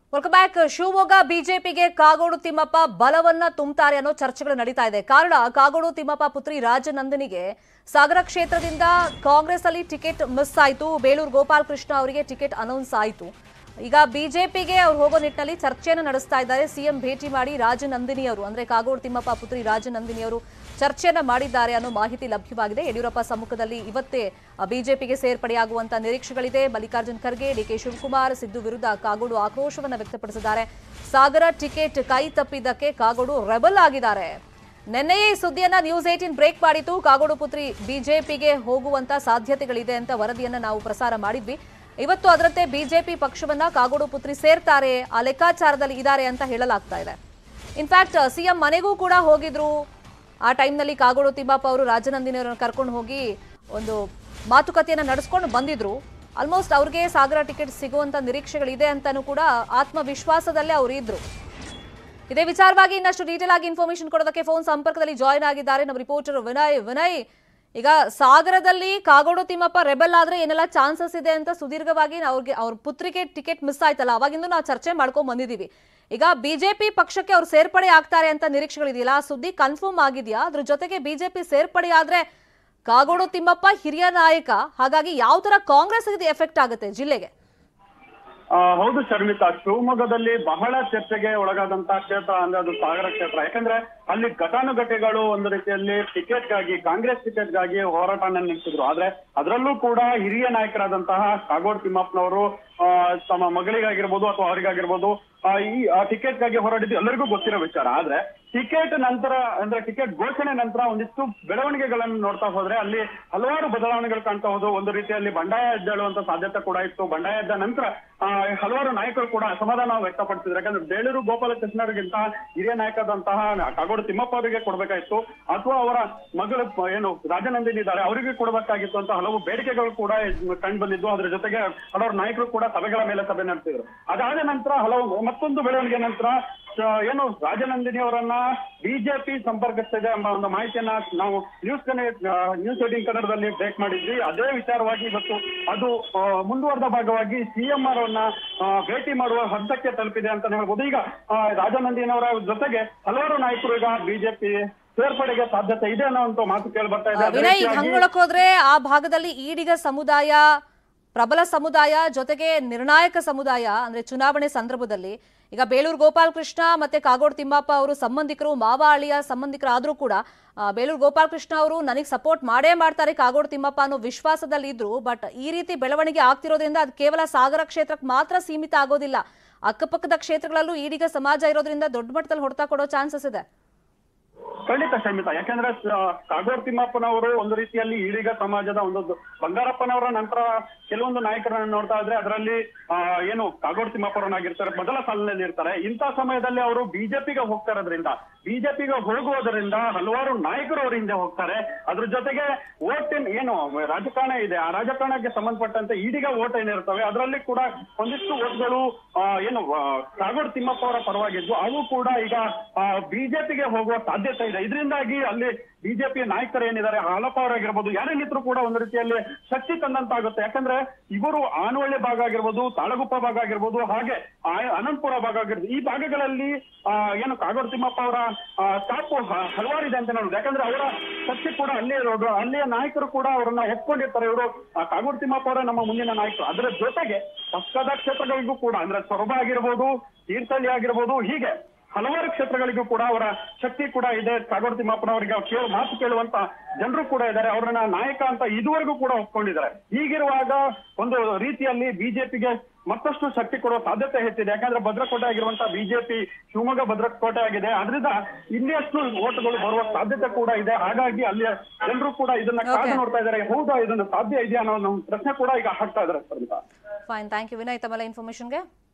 Welcome back Shivamogga ಬಿಜೆಪಿಗೆ ಕಾಗೋಡು ತಿಮ್ಮಪ್ಪ ಬಲವನ್ನ ತುಂಬುತ್ತಾರೆ ಅನ್ನೋ ಚರ್ಚೆಗಳು ನಡೀತಾ ಇದೆ ಕಾರಣ ಕಾಗೋಡು ತಿಮ್ಮಪ್ಪ ಪುತ್ರಿ ರಾಜನಂದಿನಿಗೆ ಸಾಗರ ಕ್ಷೇತ್ರದಿಂದ ಕಾಂಗ್ರೆಸ್ ಅಲ್ಲಿ ಟಿಕೆಟ್ ಮಿಸ್ ಆಯಿತು ಬೇಲೂರು ಗೋಪಾಲ್ ಕೃಷ್ಣ ಅವರಿಗೆ ಟಿಕೆಟ್ ಅನೌನ್ಸ್ ಆಯಿತು ಈಗ ಬಿಜೆಪಿಗೆ ಅವ್ರು ಹೋಗೋ ನಿಟ್ಟಿನಲ್ಲಿ ಚರ್ಚೆಯನ್ನು ನಡೆಸ್ತಾ ಇದ್ದಾರೆ ಸಿಎಂ ಭೇಟಿ ಮಾಡಿ ರಾಜನಂದಿನಿ ಅವರು ಅಂದ್ರೆ ಕಾಗೋಡು ತಿಮ್ಮಪ್ಪ ಪುತ್ರಿ ರಾಜನಂದಿನಿ ಅವರು ಚರ್ಚೆಯನ್ನ ಮಾಡಿದ್ದಾರೆ ಅನ್ನೋ ಮಾಹಿತಿ ಲಭ್ಯವಾಗಿದೆ ಯಡಿಯೂರಪ್ಪ ಸಮ್ಮುಖದಲ್ಲಿ ಇವತ್ತೇ ಬಿಜೆಪಿಗೆ ಸೇರ್ಪಡೆಯಾಗುವಂತ ನಿರೀಕ್ಷೆಗಳಿದೆ ಮಲ್ಲಿಕಾರ್ಜುನ್ ಖರ್ಗೆ ಡಿಕೆ ಶಿವಕುಮಾರ್ ಸಿದ್ದು ವಿರುದ್ಧ ಕಾಗೋಡು ಆಕ್ರೋಶವನ್ನ ವ್ಯಕ್ತಪಡಿಸಿದ್ದಾರೆ ಸಾಗರ ಟಿಕೆಟ್ ಕೈ ತಪ್ಪಿದ್ದಕ್ಕೆ ಕಾಗೋಡು ರೆಬಲ್ ಆಗಿದ್ದಾರೆ ನಿನ್ನೆಯೇ ಈ ಸುದ್ದಿಯನ್ನ ನ್ಯೂಸ್ ಏಟೀನ್ ಬ್ರೇಕ್ ಮಾಡಿತ್ತು ಕಾಗೋಡು ಪುತ್ರಿ ಬಿಜೆಪಿಗೆ ಹೋಗುವಂತ ಸಾಧ್ಯತೆಗಳಿದೆ ಅಂತ ವರದಿಯನ್ನ ನಾವು ಪ್ರಸಾರ ಮಾಡಿದ್ವಿ ಇವತ್ತು ಅದರಂತೆ ಬಿಜೆಪಿ ಪಕ್ಷವನ್ನ ಕಾಗೋಡು ಪುತ್ರಿ ಸೇರ್ತಾರೆ ಆ ಲೆಕ್ಕಾಚಾರದಲ್ಲಿ ಇದ್ದಾರೆ ಅಂತ ಹೇಳಲಾಗ್ತಾ ಇದೆ ಇನ್ಫ್ಯಾಕ್ಟ್ ಸಿಎಂ ಮನೆಗೂ ಕೂಡ ಹೋಗಿದ್ರು ಆ ಟೈಮ್ನಲ್ಲಿ ಕಾಗೋಡು ತಿಮ್ಮಪ್ಪ ಅವರು ರಾಜನಂದಿನಿಯವರನ್ನು ಕರ್ಕೊಂಡು ಹೋಗಿ ಒಂದು ಮಾತುಕತೆಯನ್ನ ನಡೆಸ್ಕೊಂಡು ಬಂದಿದ್ರು ಆಲ್ಮೋಸ್ಟ್ ಅವ್ರಿಗೆ ಸಾಗರ ಟಿಕೆಟ್ ಸಿಗುವಂತ ನಿರೀಕ್ಷೆಗಳಿದೆ ಅಂತಾನೂ ಕೂಡ ಆತ್ಮವಿಶ್ವಾಸದಲ್ಲೇ ಅವರು ಇದ್ರು ಇದೇ ವಿಚಾರವಾಗಿ ಇನ್ನಷ್ಟು ಡೀಟೇಲ್ ಆಗಿ ಇನ್ಫಾರ್ಮೇಶನ್ ಕೊಡೋದಕ್ಕೆ ಫೋನ್ ಸಂಪರ್ಕದಲ್ಲಿ ಜಾಯ್ನ್ ಆಗಿದ್ದಾರೆ ನಮ್ಮ ರಿಪೋರ್ಟರ್ ವಿನಯ್ ವಿನಯ್ ಈಗ ಸಾಗರದಲ್ಲಿ ಕಾಗೋಡು ತಿಮ್ಮಪ್ಪ ರೆಬೆಲ್ ಆದ್ರೆ ಏನೆಲ್ಲ ಚಾನ್ಸಸ್ ಇದೆ ಅಂತ ಸುದೀರ್ಘವಾಗಿ ಅವ್ರಿಗೆ ಅವ್ರ ಪುತ್ರಿಗೆ ಟಿಕೆಟ್ ಮಿಸ್ ಆಯ್ತಲ್ಲ ಅವಾಗಿಂದ ನಾವು ಚರ್ಚೆ ಮಾಡ್ಕೊಂಡ್ ಬಂದಿದೀವಿ ಈಗ ಬಿಜೆಪಿ ಪಕ್ಷಕ್ಕೆ ಅವ್ರು ಸೇರ್ಪಡೆ ಆಗ್ತಾರೆ ಅಂತ ನಿರೀಕ್ಷೆಗಳಿದೆಯಲ್ಲ ಆ ಸುದ್ದಿ ಕನ್ಫರ್ಮ್ ಆಗಿದೆಯಾ ಅದ್ರ ಜೊತೆಗೆ ಬಿಜೆಪಿ ಸೇರ್ಪಡೆ ಆದ್ರೆ ಕಾಗೋಡು ತಿಮ್ಮಪ್ಪ ಹಿರಿಯ ನಾಯಕ ಹಾಗಾಗಿ ಯಾವ ತರ ಕಾಂಗ್ರೆಸ್ ಇದು ಎಫೆಕ್ಟ್ ಆಗುತ್ತೆ ಜಿಲ್ಲೆಗೆ ಆ, ಹೌದು ಶರ್ಮಿತಾ ಶಿವಮೊಗ್ಗದಲ್ಲಿ ಬಹಳ ಚರ್ಚೆಗೆ ಒಳಗಾದಂತಹ ಕ್ಷೇತ್ರ ಅಂದ್ರೆ ಅದು ಸಾಗರ ಕ್ಷೇತ್ರ ಯಾಕಂದ್ರೆ ಅಲ್ಲಿ ಘಟಾನುಘಟಿಗಳು ಒಂದು ರೀತಿಯಲ್ಲಿ ಟಿಕೆಟ್ಗಾಗಿ ಕಾಂಗ್ರೆಸ್ ಟಿಕೆಟ್ಗಾಗಿ ಹೋರಾಟನ ನಡೆಸಿದ್ರು ಆದ್ರೆ ಅದರಲ್ಲೂ ಕೂಡ ಹಿರಿಯ ನಾಯಕರಾದಂತಹ ಕಾಗೋಡು ತಿಮ್ಮಪ್ಪನವರು ಆ, ತಮ್ಮ ಮಗಳಿಗಾಗಿರ್ಬೋದು ಅಥವಾ ಅವರಿಗಾಗಿರ್ಬೋದು ಆ, ಈ ಟಿಕೆಟ್ಗಾಗಿ ಹೋರಾಡಿದ್ದು ಎಲ್ಲರಿಗೂ ಗೊತ್ತಿರೋ ವಿಚಾರ ಆದ್ರೆ ಟಿಕೆಟ್ ನಂತರ ಅಂದ್ರೆ ಟಿಕೆಟ್ ಘೋಷಣೆ ನಂತರ ಒಂದಿಷ್ಟು ಬೆಳವಣಿಗೆಗಳನ್ನು ನೋಡ್ತಾ ಹೋದ್ರೆ ಅಲ್ಲಿ ಹಲವಾರು ಬದಲಾವಣೆಗಳು ಕಾಣ್ತಾ ಹೋದವು ಒಂದು ರೀತಿಯಲ್ಲಿ ಬಂಡಾಯ ಎದ್ದೇಳುವಂತ ಸಾಧ್ಯತೆ ಕೂಡ ಇತ್ತು ಬಂಡಾಯ ಎದ್ದ ನಂತರ ಆ, ಹಲವಾರು ನಾಯಕರು ಕೂಡ ಅಸಮಾಧಾನ ವ್ಯಕ್ತಪಡಿಸಿದ್ರು ಯಾಕಂದ್ರೆ ಬೇಳೂರು ಗೋಪಾಲಕೃಷ್ಣರಿಗಿಂತ ಹಿರಿಯ ನಾಯಕರಾದಂತಹ ಕಾಗೋಡು ತಿಮ್ಮಪ್ಪ ಅವರಿಗೆ ಕೊಡ್ಬೇಕಾಗಿತ್ತು ಅಥವಾ ಅವರ ಮಗಳು ಪ- ಏನು ರಾಜನಂದಿನಿ ಇದ್ದಾರೆ ಅವರಿಗೆ ಕೊಡಬೇಕಾಗಿತ್ತು ಅಂತ ಹಲವು ಬೇಡಿಕೆಗಳು ಕೂಡ ಕಂಡು ಬಂದಿದ್ದು ಅದ್ರ ಜೊತೆಗೆ ಹಲವಾರು ನಾಯಕರು ಕೂಡ ಸಭೆಗಳ ಮೇಲೆ ಸಭೆ ನಡೆಸಿದ್ರು ಅದಾದ ನಂತರ ಹಲವು ಮತ್ತೊಂದು ಬೆಳವಣಿಗೆ ನಂತರ ಆ, ಏನು ರಾಜನಂದಿನಿ ಅವರನ್ನ ಬಿಜೆಪಿ ಸಂಪರ್ಕಿಸ್ತಿದೆ ಎಂಬ ಒಂದು ಮಾಹಿತಿಯನ್ನ ನಾವು ನ್ಯೂಸ್ ಕನೆಕ್ಟ್ ನ್ಯೂಸ್ ಏಟಿನ್ ಕನ್ನಡದಲ್ಲಿ ಬ್ರೇಕ್ ಮಾಡಿದ್ವಿ ಅದೇ ವಿಚಾರವಾಗಿ ಇವತ್ತು ಅದು ಆ, ಮುಂದುವರೆದ ಭಾಗವಾಗಿ ಸಿಎಂ ಅವರನ್ನ ಆ, ಭೇಟಿ ಮಾಡುವ ಹಂತಕ್ಕೆ ತಲುಪಿದೆ ಅಂತ ಹೇಳ್ಬೋದು ಈಗ ಆ, ರಾಜನಂದಿನಿ ಅವರ ಜೊತೆಗೆ ಹಲವಾರು ನಾಯಕರು ಈಗ ಬಿಜೆಪಿ ಸೇರ್ಪಡೆಗೆ ಸಾಧ್ಯತೆ ಇದೆ ಅನ್ನೋ ಮಾತು ಕೇಳಿ ಬರ್ತಾ ಇದೆ ಅದೇ ವಿನಯ್ ಈಗ ರೀತಿಯಾಗಿ- ಹಂಗೊಳಕ್ ಹೋದ್ರೆ ಆ ಭಾಗದಲ್ಲಿ ಈಡಿಗ ಸಮುದಾಯ ಪ್ರಬಲ ಸಮುದಾಯ ಜೊತೆಗೆ ನಿರ್ಣಾಯಕ ಸಮುದಾಯ ಅಂದ್ರೆ ಚುನಾವಣೆ ಸಂದರ್ಭದಲ್ಲಿ ಈಗ ಬೇಲೂರು ಗೋಪಾಲ್ ಕೃಷ್ಣ ಮತ್ತೆ ಕಾಗೋಡು ತಿಮ್ಮಪ್ಪ ಅವರು ಸಂಬಂಧಿಕರು ಮಾವ ಅಳಿಯ ಸಂಬಂಧಿಕರಾದ್ರೂ ಕೂಡ ಆ, ಬೇಲೂರು ಗೋಪಾಲ್ ಕೃಷ್ಣ ಅವರು ನನಗೆ ಸಪೋರ್ಟ್ ಮಾಡೇ ಮಾಡ್ತಾರೆ ಕಾಗೋಡು ತಿಮ್ಮಪ್ಪ ಅನ್ನೋ ವಿಶ್ವಾಸದಲ್ಲಿ ಇದ್ರು ಬಟ್ ಈ ರೀತಿ ಬೆಳವಣಿಗೆ ಆಗ್ತಿರೋದ್ರಿಂದ ಅದು ಕೇವಲ ಸಾಗರ ಕ್ಷೇತ್ರಕ್ಕೆ ಮಾತ್ರ ಸೀಮಿತ ಆಗೋದಿಲ್ಲ ಅಕ್ಕಪಕ್ಕದ ಕ್ಷೇತ್ರಗಳಲ್ಲೂ ಈಡಿಗ ಸಮಾಜ ಇರೋದ್ರಿಂದ ದೊಡ್ಡ ಮಟ್ಟದಲ್ಲಿ ಹೊಡೆತ ಕೊಡೋ ಚಾನ್ಸಸ್ ಇದೆ ಖಂಡಿತ ಶಮಿತ ಯಾಕಂದ್ರೆ ಆ, ಕಾಗೋಡು ತಿಮ್ಮಪ್ಪನವರು ಒಂದು ರೀತಿಯಲ್ಲಿ ಈಡಿಗ ಸಮಾಜದ ಒಂದು ಬಂಗಾರಪ್ಪನವರ ನಂತರ ಕೆಲವೊಂದು ನಾಯಕರನ್ನ ನೋಡ್ತಾ ಇದ್ರೆ ಅದರಲ್ಲಿ ಆ, ಏನು ಕಾಗೋಡು ತಿಮ್ಮಪ್ಪರನ್ನಾಗಿರ್ತಾರೆ ಮೊದಲ ಸಾಲಿನಲ್ಲಿ ಇರ್ತಾರೆ ಇಂಥ ಸಮಯದಲ್ಲಿ ಅವರು ಬಿಜೆಪಿಗೆ ಹೋಗ್ತಾ ಇರೋದ್ರಿಂದ ಬಿಜೆಪಿಗೆ ಹೋಗುವುದರಿಂದ ಹಲವಾರು ನಾಯಕರು ಅವ್ರ ಹಿಂದೆ ಹೋಗ್ತಾರೆ ಅದ್ರ ಜೊತೆಗೆ ಓಟ್ ಏನು ರಾಜಕಾರಣ ಇದೆ ಆ ರಾಜಕಾರಣಕ್ಕೆ ಸಂಬಂಧಪಟ್ಟಂತೆ ಈಡಿಗ ಓಟ್ ಏನಿರ್ತವೆ ಅದರಲ್ಲಿ ಕೂಡ ಒಂದಿಷ್ಟು ಓಟ್ಗಳು ಆ, ಏನು ಆ, ಕಾಗೋಡು ತಿಮ್ಮಪ್ಪ ಅವರ ಪರವಾಗಿದ್ದು ಅವು ಕೂಡ ಈಗ ಬಿಜೆಪಿಗೆ ಹೋಗುವ ಸಾಧ್ಯತೆ ಇದೆ ಇದರಿಂದಾಗಿ ಅಲ್ಲಿ ಬಿಜೆಪಿ ನಾಯಕರು ಏನಿದ್ದಾರೆ ಹಾಲಪ್ಪ ಅವರಾಗಿರ್ಬೋದು ಯಾರೇನಿದ್ರು ಕೂಡ ಒಂದು ರೀತಿಯಲ್ಲಿ ಶಕ್ತಿ ತಂದಂತಾಗುತ್ತೆ ಯಾಕಂದ್ರೆ ಇವರು ಆನವಳ್ಳಿ ಭಾಗ ಆಗಿರ್ಬೋದು ತಾಳಗುಪ್ಪ ಭಾಗ ಆಗಿರ್ಬೋದು ಹಾಗೆ ಆ- ಅನಂತಪುರ ಭಾಗ ಆಗಿರ್ಬೋದು ಈ ಭಾಗಗಳಲ್ಲಿ ಆ, ಏನು ಕಾಗೋಡು ತಿಮ್ಮಪ್ಪ ಅವರ ಸ್ಟಾಪ್ ಹಲವಾರು ಇದೆ ಅಂತ ನೋಡುದು ಯಾಕಂದ್ರೆ ಅವರ ಶಕ್ತಿ ಕೂಡ ಅಲ್ಲೇ ಇರೋದು ಅಲ್ಲಿಯ ನಾಯಕರು ಕೂಡ ಅವರನ್ನ ಒಪ್ಕೊಂಡಿರ್ತಾರೆ ಇವರು ಕಾಗೋಡು ತಿಮ್ಮಪ್ಪ ಅವರ ನಮ್ಮ ಮುಂದಿನ ನಾಯಕರು ಅದರ ಜೊತೆಗೆ ಪಕ್ಕದ ಕ್ಷೇತ್ರಗಳಿಗೂ ಕೂಡ ಅಂದ್ರೆ ಸೊರಬ ಆಗಿರ್ಬೋದು ತೀರ್ಥಹಳ್ಳಿ ಆಗಿರ್ಬೋದು ಹೀಗೆ ಹಲವಾರು ಕ್ಷೇತ್ರಗಳಿಗೂ ಕೂಡ ಅವರ ಶಕ್ತಿ ಕೂಡ ಇದೆ ಕಾಗೋಡು ತಿಮ್ಮಪ್ಪನವರಿಗೆ ಅವ್ರು ಕೇಳು ಮಾತು ಕೇಳುವಂತ ಜನರು ಕೂಡ ಇದ್ದಾರೆ ಅವರನ್ನ ನಾಯಕ ಅಂತ ಇದುವರೆಗೂ ಕೂಡ ಒಪ್ಕೊಂಡಿದ್ದಾರೆ ಹೀಗಿರುವಾಗ ಒಂದು ರೀತಿಯಲ್ಲಿ ಬಿಜೆಪಿಗೆ ಮತ್ತಷ್ಟು ಶಕ್ತಿ ಕೊಡುವ ಸಾಧ್ಯತೆ ಹೆಚ್ಚಿದೆ ಯಾಕಂದ್ರೆ ಭದ್ರಕೋಟೆ ಆಗಿರುವಂತಹ ಬಿಜೆಪಿ ಶಿವಮೊಗ್ಗ ಭದ್ರಕೋಟೆ ಆಗಿದೆ ಅದರಿಂದ ಇನ್ನಷ್ಟು ಓಟ್ಗಳು ಬರುವ ಸಾಧ್ಯತೆ ಕೂಡ ಇದೆ ಹಾಗಾಗಿ ಅಲ್ಲಿಯ ಜನರು ಕೂಡ ಇದನ್ನ ಕಾದು Okay. ನೋಡ್ತಾ ಇದ್ದಾರೆ ಹೌದಾ ಇದನ್ನ ಸಾಧ್ಯ ಇದೆಯಾ ಅನ್ನೋ ಒಂದು ಪ್ರಶ್ನೆ ಕೂಡ ಈಗ ಹಾಕ್ತಾ ಇದ್ದಾರೆ ಅಂತ ಫೈನ್ ಥ್ಯಾಂಕ್ ಯು ವಿನಯ್ ತಮ್ಮೆಲ್ಲ ಇನ್ಫಾರ್ಮೇಶನ್ಗೆ